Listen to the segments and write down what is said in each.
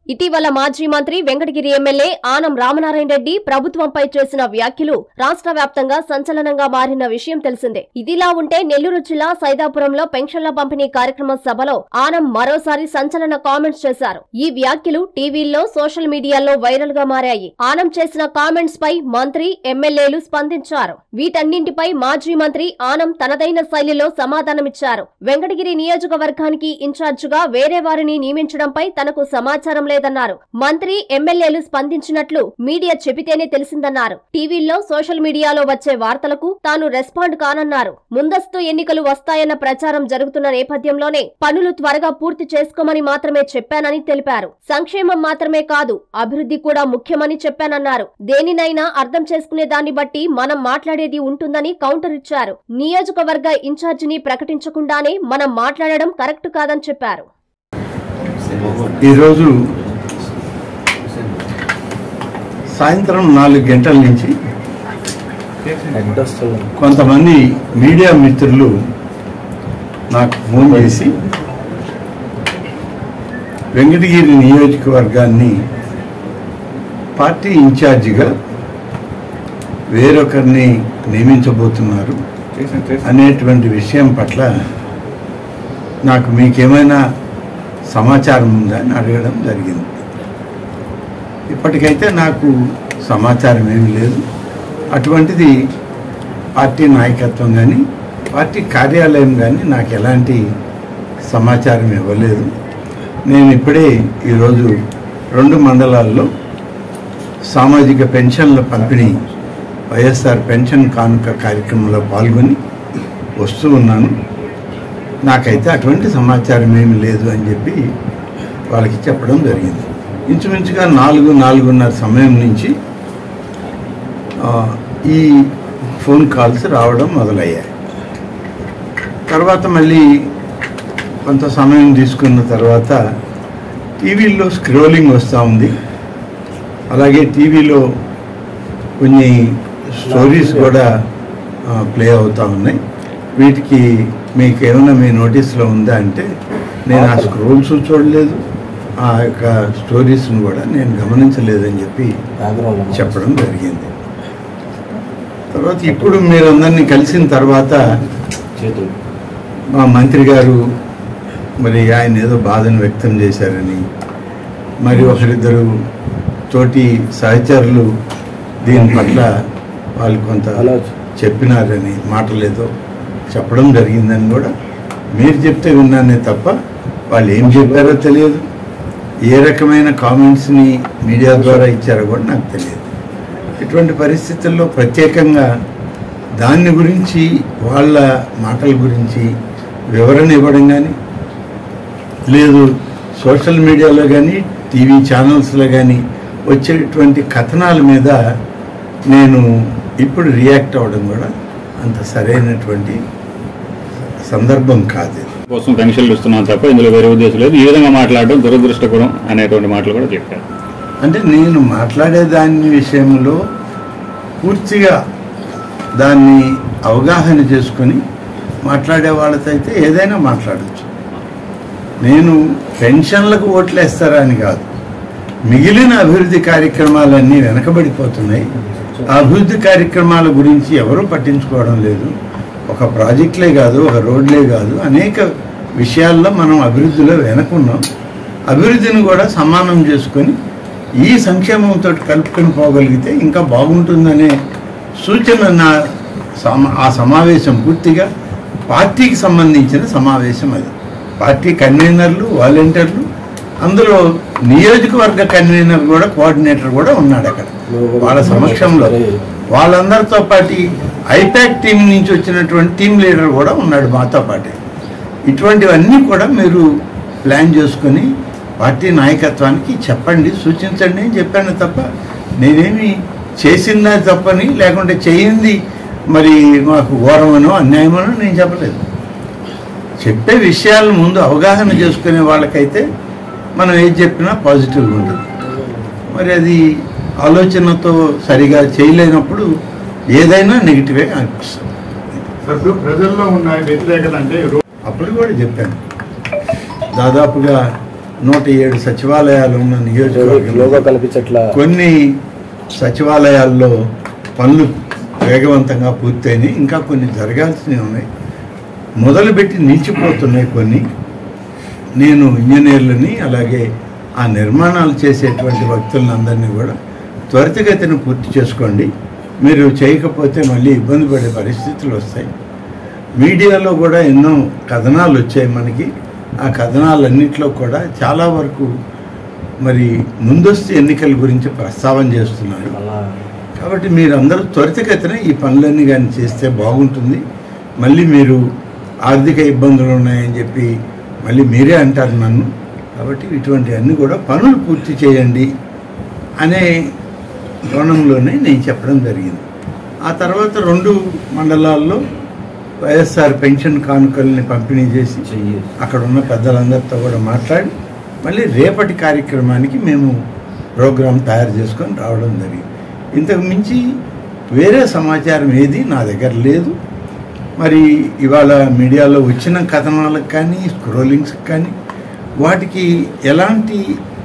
ఇటీవల మాజీ మంత్రి వెంకటగిరి ఎమ్మెల్యే ఆనం రామనారాయణ రెడ్డి ప్రభుత్వంపై చేసిన వ్యాఖ్యలు రాష్ట్ర వ్యాప్తంగా సంచలనంగా మారిన విషయం తెలిసిందే ఇదిలా ఉంటే నెల్లూరు జిల్లా సైదాపురంలో పెన్షన్ల పంపిణీ కార్యక్రమం సభలో ఆనం మరోసారి సంచలన కామెంట్స్ చేశారు ఈ వ్యాఖ్యలు టీవీల్లో సోషల్ మీడియాలో వైరల్ గా మారాయి ఆనం చేసిన కామెంట్స్ పై మంత్రి ఎమ్మెల్యేలు స్పందించారు వీటన్నింటిపై మాజీ మంత్రి ఆనం తనదైన శైలిలో సమాధానమిచ్చారు వెంకటగిరి నియోజకవర్గానికి ఇన్ఛార్జిగా వేరే వారిని నియమించడంపై తనకు సమాచారం లేదన్నారు మంత్రి ఎమ్మెల్యేలు స్పందించినట్లు మీడియా చెబితేనే తెలిసిందన్నారు టీవీల్లో సోషల్ మీడియాలో వచ్చే వార్తలకు తాను రెస్పాండ్ కానన్నారు ముందస్తు ఎన్నికలు వస్తాయన్న ప్రచారం జరుగుతున్న నేపథ్యంలోనే పనులు త్వరగా పూర్తి చేసుకోమని మాత్రమే చెప్పానని తెలిపారు సంక్షేమం మాత్రమే కాదు అభివృద్ధి కూడా ముఖ్యమని చెప్పానన్నారు దేనినైనా అర్థం చేసుకునే దాన్ని బట్టి మనం మాట్లాడేది ఉంటుందని కౌంటర్ ఇచ్చారు నియోజకవర్గ ఇన్ఛార్జిని ప్రకటించకుండానే మనం మాట్లాడడం కరెక్ట్ కాదని చెప్పారు ఈరోజు సాయంత్రం నాలుగు గంటల నుంచి కొంతమంది మీడియా మిత్రులు నాకు ఫోన్ చేసి వెంకటగిరి నియోజకవర్గాన్ని పార్టీ ఇన్ఛార్జిగా వేరొకరిని నియమించబోతున్నారు అనేటువంటి విషయం పట్ల నాకు మీకేమైనా సమాచారం ఉందా అని అడగడం జరిగింది ఇప్పటికైతే నాకు సమాచారం ఏమీ లేదు అటువంటిది పార్టీ నాయకత్వం కానీ పార్టీ కార్యాలయం కానీ నాకు ఎలాంటి సమాచారం ఇవ్వలేదు నేను ఇప్పుడే ఈరోజు రెండు మండలాల్లో సామాజిక పెన్షన్ల పంపిణీ వైఎస్ఆర్ పెన్షన్ కానుక కార్యక్రమంలో పాల్గొని వస్తూ ఉన్నాను నాకైతే అటువంటి సమాచారం ఏమి లేదు అని చెప్పి వాళ్ళకి చెప్పడం జరిగింది ఇంచుమించుగా నాలుగు నాలుగున్నర సమయం నుంచి ఆ, ఈ ఫోన్ కాల్స్ రావడం మొదలయ్యాయి తర్వాత మళ్ళీ కొంత సమయం తీసుకున్న తర్వాత టీవీల్లో స్క్రోలింగ్ వస్తూ ఉంది అలాగే టీవీలో కొన్ని స్టోరీస్ కూడా ప్లే అవుతూ ఉన్నాయి వీటికి మీకు ఏమైనా మీ నోటీస్లో ఉందా అంటే నేను ఆ స్క్రోల్స్ చూడలేదు ఆ యొక్క స్టోరీస్ను కూడా నేను గమనించలేదని చెప్పి చెప్పడం జరిగింది తర్వాత ఇప్పుడు మీరందరినీ కలిసిన తర్వాత మా మంత్రి గారు మరి ఆయన ఏదో బాధను వ్యక్తం చేశారని మరి ఒకరిద్దరు తోటి సహచరులు దీని పట్ల వాళ్ళు కొంత చెప్పినారని మాటలేదో చెప్పడం జరిగిందని కూడా మీరు చెప్తే విన్నానే తప్ప వాళ్ళు ఏం చెప్పారో తెలియదు ఏ రకమైన కామెంట్స్ని మీడియా ద్వారా ఇచ్చారో కూడా నాకు తెలియదు ఇటువంటి పరిస్థితుల్లో ప్రత్యేకంగా దాన్ని గురించి వాళ్ళ మాటల గురించి వివరణ ఇవ్వడం కానీ లేదు సోషల్ మీడియాలో కానీ టీవీ ఛానల్స్లో కానీ వచ్చేటువంటి కథనాల మీద నేను ఇప్పుడు రియాక్ట్ అవ్వడం కూడా అంత సరైనటువంటి సందర్భం కాదు ఇది. కోసం పెన్షన్లు ఇస్తున్నాం తప్ప ఇందులో వేరే ఉద్దేశం లేదు ఈ విధంగా మాట్లాడడం దురదృష్టకరం అనేటువంటి మాటలు కూడా చెప్పారు అంటే నేను మాట్లాడే దాని విషయంలో పూర్తిగా దాన్ని అవగాహన చేసుకొని మాట్లాడే వాళ్ళతో అయితే ఏదైనా మాట్లాడచ్చు నేను పెన్షన్లకు ఓట్లేస్తారా అని కాదు మిగిలిన అభివృద్ధి కార్యక్రమాలన్నీ వెనకబడిపోతున్నాయి ఆ అభివృద్ధి కార్యక్రమాల గురించి ఎవరూ పట్టించుకోవడం లేదు ఒక ప్రాజెక్టులే కాదు ఒక రోడ్లే కాదు అనేక విషయాల్లో మనం అభివృద్ధిలో వెనకున్నాం అభివృద్ధిని కూడా సమానం చేసుకొని ఈ సంక్షేమంతో కలుపుకొని పోగలిగితే ఇంకా బాగుంటుందనే సూచన నా సమా ఆ సమావేశం పూర్తిగా పార్టీకి సంబంధించిన సమావేశం అది పార్టీ కన్వీనర్లు వాలంటీర్లు అందులో నియోజకవర్గ కన్వీనర్ కూడా కోఆర్డినేటర్ కూడా ఉన్నాడు అక్కడ వాళ్ళ సమక్షంలో వాళ్ళందరితో పాటు ఐపాక్ టీం నుంచి వచ్చినటువంటి టీం లీడర్ కూడా ఉన్నాడు మాతో పాటే ఇటువంటివన్నీ కూడా మీరు ప్లాన్ చేసుకొని పార్టీ నాయకత్వానికి చెప్పండి సూచించండి అని చెప్పాను తప్ప నేనేమి చేసిందా తప్పని లేకుంటే చేయింది మరి మాకు ఘోరమనో అన్యాయమనో నేను చెప్పలేదు చెప్పే విషయాలు ముందు అవగాహన చేసుకునే వాళ్ళకైతే మనం ఏది చెప్పినా పాజిటివ్గా ఉంటుంది మరి అది ఆలోచనతో సరిగా చేయలేనప్పుడు ఏదైనా నెగిటివే అనిపిస్తుంది ఇప్పుడు ప్రజల్లో ఉన్న వ్యతిరేకత అంటే రో- అప్పుడు కూడా చెప్పాను దాదాపుగా నూట ఏడు సచివాలయాలు ఉన్న లోగో నియోజకవర్గం కనిపించట్లా కొన్ని సచివాలయాల్లో పనులు వేగవంతంగా పూర్తయినాయి ఇంకా కొన్ని జరగాల్సినవి ఉన్నాయి మొదలుపెట్టి నిలిచిపోతున్నాయి కొన్ని నేను ఇంజనీర్లని అలాగే ఆ నిర్మాణాలు చేసేటువంటి వ్యక్తులను అందరినీ కూడా త్వరితగతిన పూర్తి చేసుకోండి మీరు చేయకపోతే మళ్ళీ ఇబ్బంది పడే పరిస్థితులు వస్తాయి మీడియాలో కూడా ఎన్నో కథనాలు వచ్చాయి మనకి ఆ కథనాలన్నింటిలో కూడా చాలా వరకు మరి ముందస్తు ఎన్నికల గురించి ప్రస్తావన చేస్తున్నారు అలా కాబట్టి మీరందరూ త్వరితగతిన ఈ పనులన్నీ కానీ చేస్తే బాగుంటుంది మళ్ళీ మీరు ఆర్థిక ఇబ్బందులు ఉన్నాయని చెప్పి మళ్ళీ మీరే అంటారు నన్ను కాబట్టి ఇటువంటి అన్నీ కూడా పనులు పూర్తి చేయండి అనే కోణంలోనే నేను చెప్పడం జరిగింది ఆ తర్వాత రెండు మండలాల్లో వైఎస్ఆర్ పెన్షన్ కానుకల్ని పంపిణీ చేసి చెయ్యి అక్కడ ఉన్న పెద్దలందరితో కూడా మాట్లాడి మళ్ళీ రేపటి కార్యక్రమానికి మేము ప్రోగ్రాం తయారు చేసుకొని రావడం జరిగింది ఇంతకు మించి వేరే సమాచారం ఏది నా దగ్గర లేదు మరి ఇవాళ మీడియాలో వచ్చిన కథనాలకు కానీ స్క్రోలింగ్స్కి కానీ వాటికి ఎలాంటి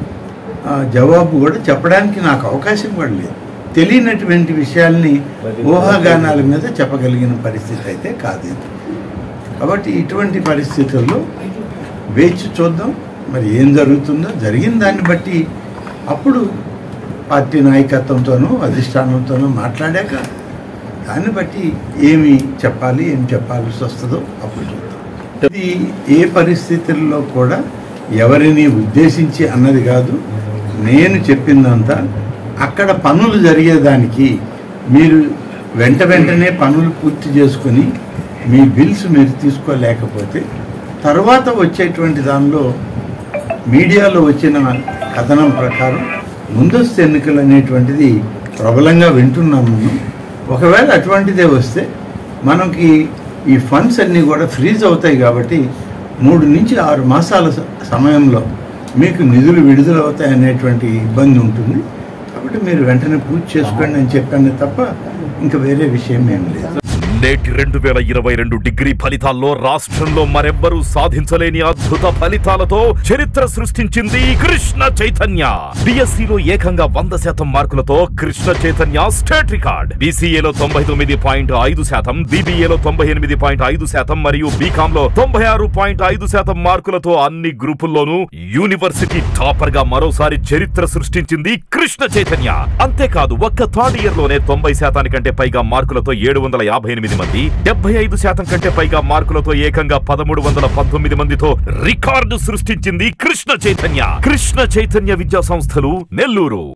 ఆ, జవాబు కూడా చెప్పడానికి నాకు అవకాశం కూడా లేదు తెలియనటువంటి విషయాల్ని ఊహాగానాల మీద చెప్పగలిగిన పరిస్థితి అయితే కాదు ఇది. కాబట్టి ఇటువంటి పరిస్థితుల్లో వేచి చూద్దాం మరి ఏం జరుగుతుందో జరిగిన దాన్ని బట్టి అప్పుడు పార్టీ నాయకత్వంతోనూ అధిష్టానంతోనూ మాట్లాడాక దాన్ని బట్టి ఏమి చెప్పాలి ఏం చెప్పాల్సి వస్తుందో అప్పుడు చూద్దాం ఇది ఏ పరిస్థితుల్లో కూడా ఎవరిని ఉద్దేశించి అన్నది కాదు నేను చెప్పిందంతా అక్కడ పనులు జరిగేదానికి మీరు వెంట వెంటనే పనులు పూర్తి చేసుకుని మీ బిల్స్ మీరు తీసుకోలేకపోతే తర్వాత వచ్చేటువంటి దానిలో మీడియాలో వచ్చిన కథనం ప్రకారం ముందస్తు ఎన్నికలు అనేటువంటిది ప్రబలంగా వింటున్నాము మనం. ఒకవేళ అటువంటిదే వస్తే మనకి ఈ ఫండ్స్ అన్నీ కూడా ఫ్రీజ్ అవుతాయి కాబట్టి మూడు నుంచి ఆరు మాసాల స- సమయంలో మీకు నిధులు విడుదల అవుతాయి అనేటువంటి ఇబ్బంది ఉంటుంది కాబట్టి మీరు వెంటనే పూజ చేసుకోండి అని చెప్పాను తప్ప ఇంకా వేరే విషయం ఏం లేదు నేటి రెండు వేల ఇరవై రెండు డిగ్రీ ఫలితాల్లో రాష్ట్రంలో మరెవ్వరూ సాధించలేని అద్భుత ఫలితాలతో చరిత్ర సృష్టించింది కృష్ణ చైతన్య బిఎస్సిలో ఏకంగా వంద శాతం మార్కులతో కృష్ణ చైతన్య స్టేట్ రికార్డ్ బీసీఏలో తొంభై తొమ్మిది పాయింట్ ఐదు శాతం బీబీఏలో తొంభై ఎనిమిది పాయింట్ ఐదు శాతం మరియు బీకామ్ లో తొంభై ఆరు పాయింట్ ఐదు శాతం మార్కులతో అన్ని గ్రూపుల్లోనూ యూనివర్సిటీ టాపర్ గా మరోసారి చరిత్ర సృష్టించింది కృష్ణ చైతన్య అంతేకాదు ఒక్క థర్డ్ ఇయర్ లోనే తొంభై శాతానికంటే పైగా మార్కులతో ఏడు వందల యాభై ఎనిమిది మంది డెబ్బై ఐదు శాతం కంటే పైగా మార్కులతో ఏకంగా పదమూడు వందల పంతొమ్మిది మందితో రికార్డు సృష్టించింది కృష్ణ చైతన్య కృష్ణ చైతన్య విద్యా సంస్థలు నెల్లూరు